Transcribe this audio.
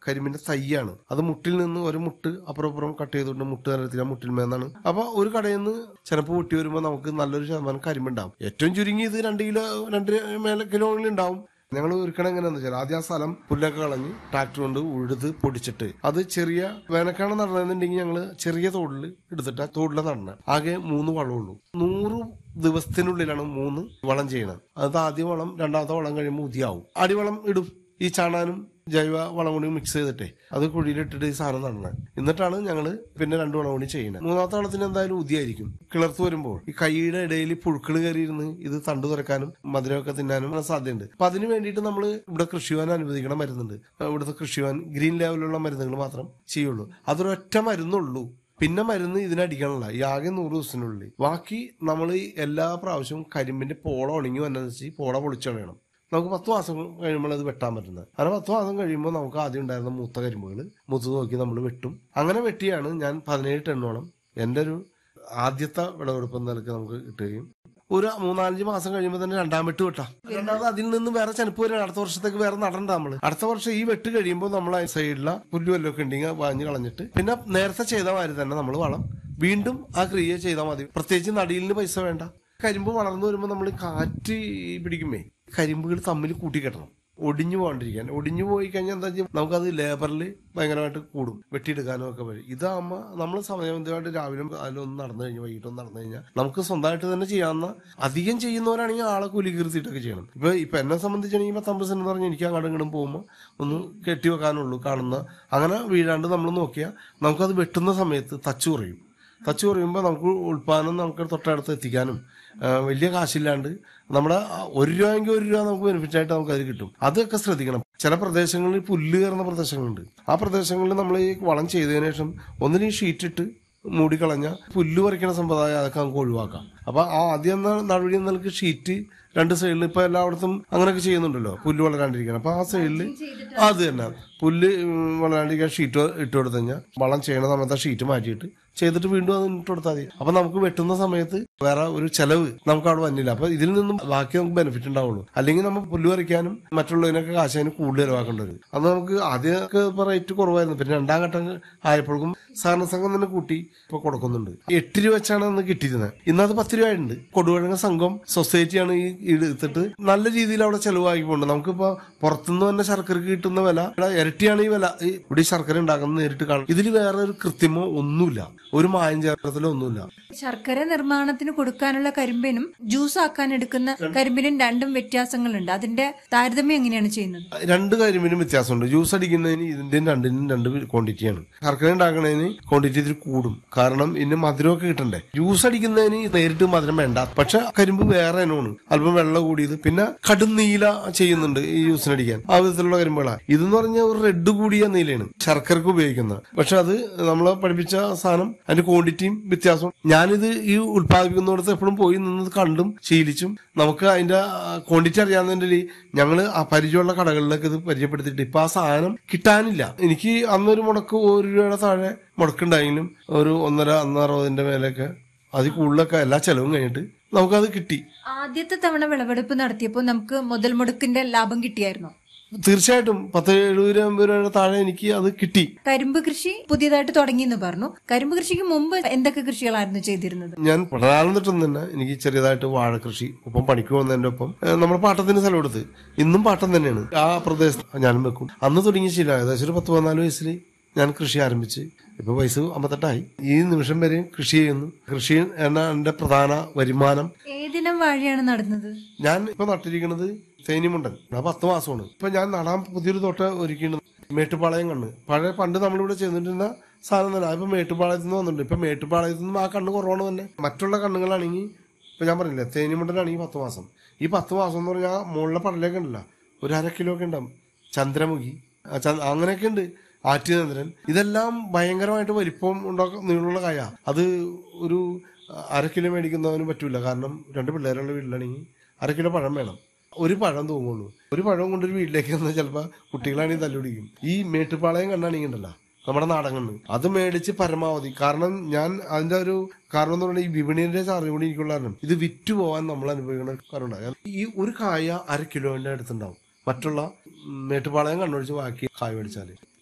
കരിമ്പിന്റെ തൈയാണ് അത് മുട്ടിൽ നിന്ന് ഒരു മുട്ട് അപ്പുറം അപ്പുറം കട്ട് ചെയ്തുകൊണ്ട് മുട്ട് തരത്തില്ല മുട്ടിൽ മേന്നാണ് അപ്പൊ ഒരു കടയിൽ നിന്ന് ചിലപ്പോൾ പൊട്ടി വരുമ്പോൾ നമുക്ക് നല്ലൊരു ശതമാനം കരിമ്പുണ്ടാവും ഏറ്റവും ചുരുങ്ങിയത് രണ്ട് കിലോ രണ്ട് മേലെ കിലോയിൽ ഉണ്ടാവും ഞങ്ങൾ ഒരുക്കണം എങ്ങനെയാന്ന് വെച്ചാൽ ആദ്യം ആ സ്ഥലം പുല്ലൊക്കെ കളഞ്ഞ് ട്രാക്ടർ കൊണ്ട് ഉഴുത് പൊടിച്ചിട്ട് അത് ചെറിയ വേനൽക്കാലം നടണമെന്നുണ്ടെങ്കിൽ ഞങ്ങൾ ചെറിയ തോടിൽ എടുത്തിട്ട് ആ തോടിൽ നടണം ആകെ മൂന്ന് വളമുള്ളൂ നൂറ് ദിവസത്തിനുള്ളിലാണ് മൂന്ന് വളം ചെയ്യണത് അത് ആദ്യ വളം രണ്ടാമത്തെ വളം കഴിയുമ്പോൾ ഉതിയാവും അടിവളം ഇടും ഈ ചാണാനും ജൈവ വളം കൂടി മിക്സ് ചെയ്തിട്ടേ അത് കുഴിയിലിട്ടിട്ട് ഈ സാധനം നടണം എന്നിട്ടാണ് ഞങ്ങൾ പിന്നെ രണ്ടു വളം കൂടി ചെയ്യുന്നത് മൂന്നാമത്തെ വളത്തിന് എന്തായാലും ഉതിയായിരിക്കും കിളർത്ത് വരുമ്പോൾ ഈ കൈയുടെ ഇടയിൽ പുഴുക്കൾ കയറിയിരുന്ന് ഇത് തണ്ടു തുറക്കാനും മധുരമൊക്കെ തിന്നാനും സാധ്യതയുണ്ട് അപ്പൊ അതിന് വേണ്ടിയിട്ട് നമ്മൾ ഇവിടെ കൃഷിഭവൻ അനുവദിക്കണ മരുന്നുണ്ട് ഇവിടുത്തെ കൃഷിഭവൻ ഗ്രീൻ ലെവലിലുള്ള മരുന്നുകൾ മാത്രം ചെയ്യുള്ളൂ അതൊരൊറ്റ മരുന്നുള്ളൂ പിന്നെ മരുന്ന് ഇതിനടിക്കാനുള്ള ഈ ആകെ നൂറ് ദിവസത്തിനുള്ളിൽ ബാക്കി നമ്മൾ എല്ലാ പ്രാവശ്യവും കരിമ്പിന്റെ പോള ഉണങ്ങി വന്നതനുസരിച്ച് പോള പൊളിച്ചളയണം നമുക്ക് പത്ത് മാസം കഴിയുമ്പോൾ അത് വെട്ടാൻ പറ്റുന്നത് അങ്ങനെ പത്ത് മാസം കഴിയുമ്പോൾ നമുക്ക് ആദ്യം ഉണ്ടായിരുന്ന മൂത്ത കരിമ്പുകൾ മുത്ത് നോക്കി നമ്മൾ വെട്ടും അങ്ങനെ വെട്ടിയാണ് ഞാൻ പതിനേഴ് ടണ്ണോളം എൻ്റെ ഒരു ആദ്യത്തെ വിളവെടുപ്പ് എന്ന നിലയ്ക്ക് നമുക്ക് കിട്ടുകയും ഒരു മൂന്നാലഞ്ച് മാസം കഴിയുമ്പോൾ തന്നെ രണ്ടാം വെട്ട് വെട്ടാം രണ്ടാമത് അതിൽ നിന്ന് വേറെ ചെനപ്പ് വരും അടുത്ത വർഷത്തേക്ക് വേറെ നടണ്ട നമ്മള് അടുത്ത വർഷം ഈ വെട്ട് കഴിയുമ്പോൾ നമ്മൾ ആ സൈഡിലെ പുല്ലുവല്ലൊക്കെ ഉണ്ടെങ്കിൽ വാങ്ങി കളഞ്ഞിട്ട് പിന്നെ നേരത്തെ ചെയ്ത മാതിരി തന്നെ നമ്മൾ വളം വീണ്ടും ആ ക്രിയ ചെയ്താൽ മതി പ്രത്യേകിച്ച് നടിയിലിന് പൈസ വേണ്ട കരിമ്പ് വളർന്നു വരുമ്പോൾ നമ്മൾ കാറ്റ് പിടിക്കുമേ കരിമ്പുകൾ തമ്മിൽ കൂട്ടിക്കെട്ടണം ഒടിഞ്ഞു പോകാണ്ടിരിക്കാൻ ഒടിഞ്ഞു പോയി കഴിഞ്ഞാൽ എന്താ വെച്ചാൽ നമുക്കത് ലേബറിൽ ഭയങ്കരമായിട്ട് കൂടും വെട്ടിയെടുക്കാനും ഒക്കെ വരും ഇതാകുമ്പോൾ നമ്മൾ സമയബന്ധമായിട്ട് രാവിലെ അതിലൊന്ന് നടന്നു കഴിഞ്ഞാൽ വൈകിട്ടൊന്ന് നടന്നു കഴിഞ്ഞാൽ നമുക്ക് സ്വന്തമായിട്ട് തന്നെ ചെയ്യാവുന്ന അധികം ചെയ്യുന്നവരാണെങ്കിൽ ആളെ കൂലി കീർത്തിയിട്ടൊക്കെ ചെയ്യണം ഇപ്പൊ ഇപ്പൊ എന്നെ സംബന്ധിച്ചാണെങ്കിൽ പത്തമ്പത് സെന്റ് പറഞ്ഞാൽ എനിക്ക് അങ്ങോട്ടും ഇങ്ങോട്ടും പോകുമ്പോൾ ഒന്ന് കെട്ടി വെക്കാനുള്ളൂ കാണുന്ന അങ്ങനെ വീഴാണ്ട് നമ്മൾ നോക്കിയാൽ നമുക്കത് വെട്ടുന്ന സമയത്ത് തച്ചു കുറയും തച്ചു കുറയുമ്പോൾ നമുക്ക് ഉൽപ്പാദനം നമുക്ക് തൊട്ടടുത്ത് എത്തിക്കാനും ആ, വലിയ കാശില്ലാണ്ട് നമ്മുടെ ആ ഒരു രൂപയെങ്കിൽ ഒരു രൂപ നമുക്ക് ബെനിഫിറ്റ് ആയിട്ട് നമുക്ക് അത് കിട്ടും അതൊക്കെ ശ്രദ്ധിക്കണം ചില പ്രദേശങ്ങളിൽ പുല്ല് കയറുന്ന പ്രദേശങ്ങളുണ്ട് ആ പ്രദേശങ്ങളിൽ നമ്മൾ ഈ വളം ചെയ്തതിനു ശേഷം ഒന്നിനും ഷീറ്റ് ഇട്ട് മൂടിക്കളഞ്ഞ പുല്ല് പറിക്കുന്ന സമ്പ്രദായം അതൊക്കെ നമുക്ക് ഒഴിവാക്കാം അപ്പൊ ആ ആദ്യം എന്ന നടപടി എന്ന നിലക്ക് ഷീറ്റ് രണ്ട് സൈഡിൽ ഇപ്പൊ എല്ലായിടത്തും അങ്ങനെയൊക്കെ ചെയ്യുന്നുണ്ടല്ലോ പുല്ല് വളരാണ്ടിരിക്കണം അപ്പൊ ആ സൈഡിൽ അത് തന്നെ പുല്ല് ഉം, വളരാണ്ടിരിക്കാൻ ഷീറ്റ് ഇട്ട് കൊടുത്തു കഴിഞ്ഞാൽ വളം ചെയ്യണ സമയത്ത് ആ ഷീറ്റ് മാറ്റിയിട്ട് ചെയ്തിട്ട് വീണ്ടും അത് ഇട്ട് കൊടുത്താൽ മതി അപ്പൊ നമുക്ക് വെട്ടുന്ന സമയത്ത് വേറെ ഒരു ചെലവ് നമുക്ക് അവിടെ വന്നില്ല അപ്പൊ ഇതിൽ നിന്നും ബാക്കി നമുക്ക് ബെനിഫിറ്റ് ഉണ്ടാവുള്ളൂ അല്ലെങ്കിൽ നമ്മൾ പുല്ല് പറിക്കാനും മറ്റുള്ളതിനൊക്കെ കാശ് അതിന് കൂടുതൽ ചെലവാക്കേണ്ടി വരും അത് നമുക്ക് ആദ്യമൊക്കെ ഇപ്പൊ റേറ്റ് കുറവായിരുന്നു പിന്നെ രണ്ടാം ഘട്ടം ആയപ്പോഴേക്കും സഹകരണ സംഘം തന്നെ കൂട്ടി ഇപ്പൊ കൊടുക്കുന്നുണ്ട് എട്ട് രൂപ വെച്ചാണ് അന്ന് കിട്ടിയിരുന്നത് ഇന്നത് പത്ത് രൂപ ഉണ്ട് കൊടുവഴങ്ങ സംഘം സൊസൈറ്റിയാണ് ഈ എടുത്തിട്ട് നല്ല രീതിയിൽ അവിടെ ചെലവാക്കി പോകുന്നത് നമുക്കിപ്പോ പുറത്തുനിന്ന് തന്നെ ശർക്കരക്ക് കിട്ടുന്ന വില ഇവിടെ ഇരട്ടിയാണ് ഈ വില ഈ ഇവിടെ ഈ ശർക്കര ഉണ്ടാക്കുന്നത് നേരിട്ട് കാണും ഇതിൽ വേറെ ഒരു കൃത്യമോ ഒന്നുമില്ല ഒരു മായം ചേർത്തലോ ഒന്നുമില്ല ശർക്കര നിർമ്മാണത്തിന് കൊടുക്കാനുള്ള കരിമ്പിനും ജ്യൂസ് ആക്കാൻ എടുക്കുന്ന കരിമ്പിനും രണ്ടും വ്യത്യാസങ്ങളുണ്ട് അതിന്റെ താരതമ്യം എങ്ങനെയാണ് ചെയ്യുന്നത് രണ്ട് കരിമ്പിനും വ്യത്യാസമുണ്ട് ജ്യൂസ് അടിക്കുന്നതിന് ഇതിന്റെയും രണ്ടിനും രണ്ട് ക്വാണ്ടിറ്റിയാണ് ശർക്കര ഉണ്ടാക്കുന്നതിന് ക്വാണ്ടിറ്റി ഇതിൽ കൂടും കാരണം ഇതിന് മധുരമൊക്കെ കിട്ടണ്ടേ ജ്യൂസ് അടിക്കുന്നതിന് നേരിട്ട് മധുരം വേണ്ട പക്ഷെ കരിമ്പ് വേറെ ഇനമാണ് അല്പം വെള്ളം കൂടിയത് പിന്നെ കടും നീല ചെയ്യുന്നുണ്ട് ഈ ജ്യൂസിനടിക്കാൻ ആ വിധത്തിലുള്ള കരിമ്പുകളാണ് ഇതെന്ന് പറഞ്ഞാൽ ഒരു റെഡ് കൂടിയ നീലയാണ് ശർക്കരക്ക് ഉപയോഗിക്കുന്നത് പക്ഷെ അത് നമ്മളെ പഠിപ്പിച്ച സാധനം അതിന്റെ ക്വാണ്ടിറ്റിയും വ്യത്യാസവും ഞാനിത് ഈ ഉത്പാദിപ്പിക്കുന്നിടത്ത് എപ്പോഴും പോയി നിന്ന് കണ്ടും ശീലിച്ചും നമുക്ക് അതിന്റെ ക്വാണ്ടിറ്റി അറിയാവുന്നതിന്റെ ഞങ്ങള് ആ പരിചയമുള്ള കടകളിലൊക്കെ ഇത് പരിചയപ്പെടുത്തിയിട്ട് ഇപ്പൊ ആ സാധനം കിട്ടാനില്ല എനിക്ക് അന്നൊരു മുടക്ക് ഒരു രൂപയുടെ താഴെ മുടക്കുണ്ടായെങ്കിലും ഒരു ഒന്നര ഒന്നറുപതിന്റെ മേലെയൊക്കെ അതിൽ കൂടുതലൊക്കെ എല്ലാ ചെലവും കഴിഞ്ഞിട്ട് നമുക്കത് കിട്ടി ആദ്യത്തെ തവണ വിളവെടുപ്പ് നടത്തിയപ്പോൾ നമുക്ക് മുതൽ മുടക്കിന്റെ ലാഭം കിട്ടിയായിരുന്നു തീർച്ചയായിട്ടും പത്ത് എഴുപത് രൂപ അമ്പത് രൂപയുടെ താഴെ എനിക്ക് അത് കിട്ടി കരിമ്പ് കൃഷി പുതിയതായിട്ട് തുടങ്ങിയെന്ന് പറഞ്ഞു കരിമ്പ് കൃഷിക്ക് മുമ്പ് എന്തൊക്കെ കൃഷികളായിരുന്നു ചെയ്തിരുന്നത് ഞാൻ പ്രധാനമായിട്ടും തന്നെ എനിക്ക് ചെറിയതായിട്ട് വാഴ കൃഷി ഒപ്പം പണിക്ക് പോകുന്നതിന്റെ ഒപ്പം ഏഹ്, നമ്മൾ പാട്ടത്തിന് സ്ഥലം എടുത്ത് ഇന്നും പാട്ടം തന്നെയാണ് ആ പ്രദേശത്ത് ഞാനും വെക്കും അന്ന് തുടങ്ങിയ ശീലം ഏകദേശം ഒരു പത്ത് പതിനാല് വയസ്സിൽ ഞാൻ കൃഷി ആരംഭിച്ച് ഇപ്പൊ വയസ്സ് അമ്പത്തെട്ടായി ഈ നിമിഷം വരെയും കൃഷി ചെയ്യുന്നു കൃഷി എന്ന എന്റെ പ്രധാന വരുമാനം ഏതിനം വാഴയാണ് നടുന്നത് ഞാൻ ഇപ്പൊ നട്ടിരിക്കുന്നത് തേനിമുണ്ടൻ ആ പത്ത് മാസമാണ് ഇപ്പൊ ഞാൻ നടാൻ പുതിയൊരു തോട്ട ഒരുക്കിയിട്ടുണ്ട് മേട്ടുപാളയം കണ്ണ് പഴയ പണ്ട് നമ്മളിവിടെ ചെയ്തിട്ടുന്ന സാധനം തന്നെ ഇപ്പൊ മേട്ടുപാളയത്ത് നിന്ന് വന്നിട്ടുണ്ട് ഇപ്പൊ മേട്ടുപാളയത്ത് നിന്നും ആ കണ്ണ് കുറവാണ് തന്നെ മറ്റുള്ള കണ്ണുകളാണെങ്കിൽ ഇപ്പൊ ഞാൻ പറഞ്ഞില്ലേ തേനിമുണ്ടനാണെങ്കിൽ പത്ത് മാസം ഈ പത്ത് മാസം എന്ന് പറഞ്ഞാൽ മുകളിലെ പടലൊക്കെ ഉണ്ടല്ല ഒരു അര കിലോ ഒക്കെ ഉണ്ടാവും ചന്ദ്രമുഖി ആ ച- അങ്ങനെയൊക്കെ ഉണ്ട് ആറ്റുചന്ദ്രൻ ഇതെല്ലാം ഭയങ്കരമായിട്ട് വലിപ്പം ഉണ്ടാക്കുന്ന നീളമുള്ള കായ അത് ഒരു അര കിലോ മേടിക്കുന്നവന് പറ്റൂല കാരണം രണ്ട് പിള്ളേരുള്ള വീട്ടിലാണെങ്കിൽ അര കിലോ പഴം വേണം ഒരു പഴം തൂങ്ങുള്ളൂ ഒരു പഴം കൊണ്ടൊരു വീട്ടിലേക്ക് വന്നാൽ ചിലപ്പോൾ കുട്ടികളാണെങ്കിൽ തല്ലുപിടിക്കും ഈ മേട്ടുപാളയം കണ്ണാണെങ്കിൽ ഉണ്ടല്ലോ നമ്മുടെ നാടൻ കണ്ണ് അത് മേടിച്ച് പരമാവധി കാരണം ഞാൻ അതിന്റെ ഒരു കാരണം എന്ന് പറഞ്ഞാൽ ഈ വിപണിയുടെ ചാർജ് കൂടി എനിക്കുള്ള കാരണം ഇത് വിറ്റ് പോകാൻ നമ്മൾ അനുഭവിക്കുന്ന കാരണം ഈ ഒരു കായ അര കിലോന്റെ അടുത്തുണ്ടാവും മറ്റുള്ള ഉം, മേട്ടുപാളയം കണ്ണൊഴിച്ച് ബാക്കി കായ മേടിച്ചാല്